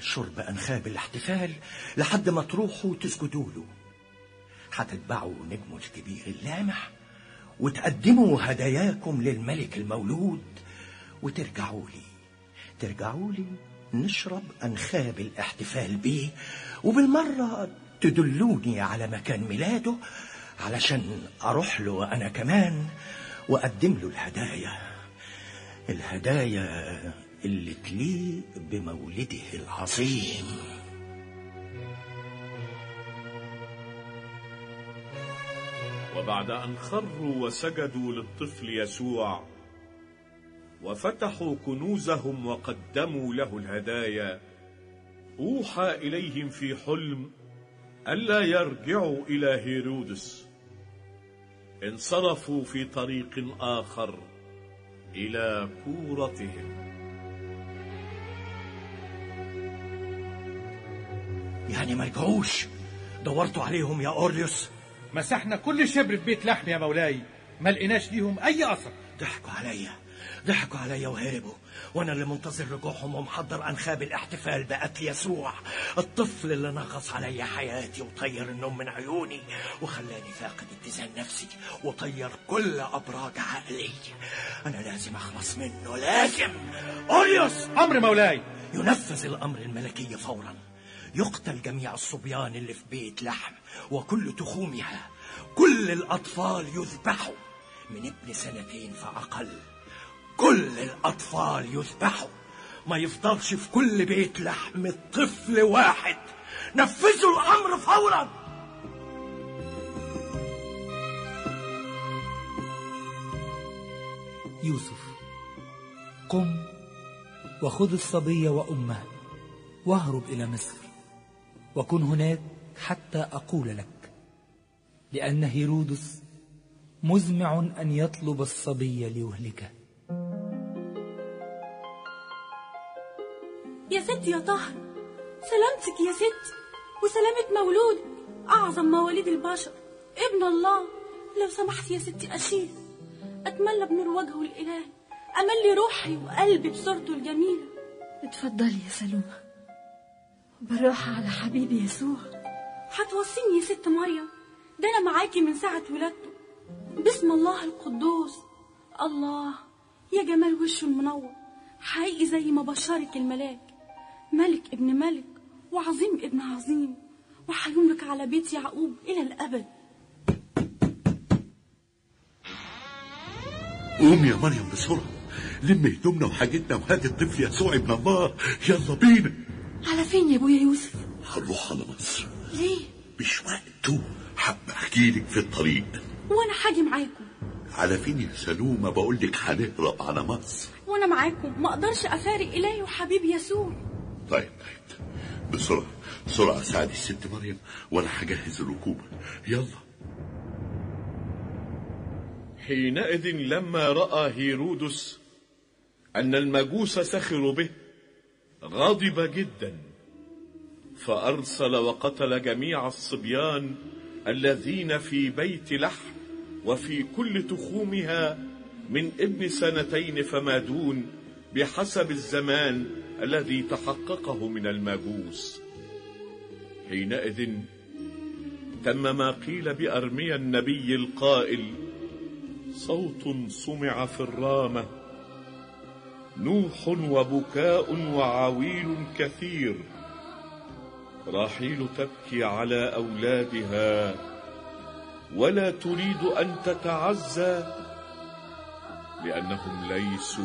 شرب أنخاب الاحتفال لحد ما تروحوا تسجدوا له هتتبعوا نجمه الكبير اللامع وتقدموا هداياكم للملك المولود وترجعوا لي ترجعوا لي نشرب أنخاب الاحتفال بيه وبالمرة تدلوني على مكان ميلاده علشان أروح له أنا كمان وأقدم له الهدايا الهدايا اللي تليق بمولده العظيم وبعد أن خروا وسجدوا للطفل يسوع وفتحوا كنوزهم وقدموا له الهدايا أوحى إليهم في حلم ألا يرجعوا إلى هيرودس انصرفوا في طريق آخر إلى كورتهم يعني ما رجعوش دورتوا عليهم يا أورليوس مسحنا كل شبر في بيت لحم يا مولاي ما لقيناش ليهم اي اثر ضحكوا عليا ضحكوا عليا وهربوا وانا اللي منتظر رجوعهم ومحضر انخاب الاحتفال بقتل يسوع الطفل اللي نغص عليا حياتي وطير النوم من عيوني وخلاني فاقد اتزان نفسي وطير كل ابراج عقلي انا لازم اخلص منه لازم اوريوس امر مولاي ينفذ الامر الملكي فورا يقتل جميع الصبيان اللي في بيت لحم وكل تخومها كل الاطفال يذبحوا من ابن سنتين فاقل كل الأطفال يذبحوا ما يفضلش في كل بيت لحم طفل واحد نفذوا الأمر فورا يوسف قم وخذ الصبي وأمه واهرب إلى مصر وكن هناك حتى أقول لك لأن هيرودس مزمع أن يطلب الصبي ليهلكه يا ست يا طهر سلامتك يا ست وسلامة مولود أعظم مواليد البشر ابن الله لو سمحت يا ستي أشيل أتملى بنور وجهه الإله أملي روحي وقلبي بصورته الجميلة اتفضلي يا سلومة بالراحة على حبيبي يسوع هتوصيني يا ست مريم ده أنا معاكي من ساعة ولادته بسم الله القدوس الله يا جمال وشه المنور حقيقي زي ما بشرك الملاك ملك ابن ملك وعظيم ابن عظيم وحيملك على بيت يعقوب إلى الأبد قوم يا مريم بسرعة لم هدومنا وحاجتنا وهات الطفل يسوع ابن الله يلا بينا على فين يا ابويا يوسف هنروح على مصر ليه مش وقته حابة احكي لك في الطريق وأنا حاجي معاكم على فين يا سلومة بقول لك هنهرب على مصر وأنا معاكم ما أقدرش أفارق إلهي وحبيبي يسوع طيب طيب بسرعة بسرعة ساعدي الست مريم وانا هجهز الركوبة يلا حينئذ لما راى هيرودس ان المجوس سخروا به غضب جدا فارسل وقتل جميع الصبيان الذين في بيت لحم وفي كل تخومها من ابن سنتين فما دون بحسب الزمان الذي تحققه من المجوس حينئذ تم ما قيل بارميا النبي القائل صوت سمع في الرامة نوح وبكاء وعويل كثير راحيل تبكي على أولادها ولا تريد أن تتعزى لأنهم ليسوا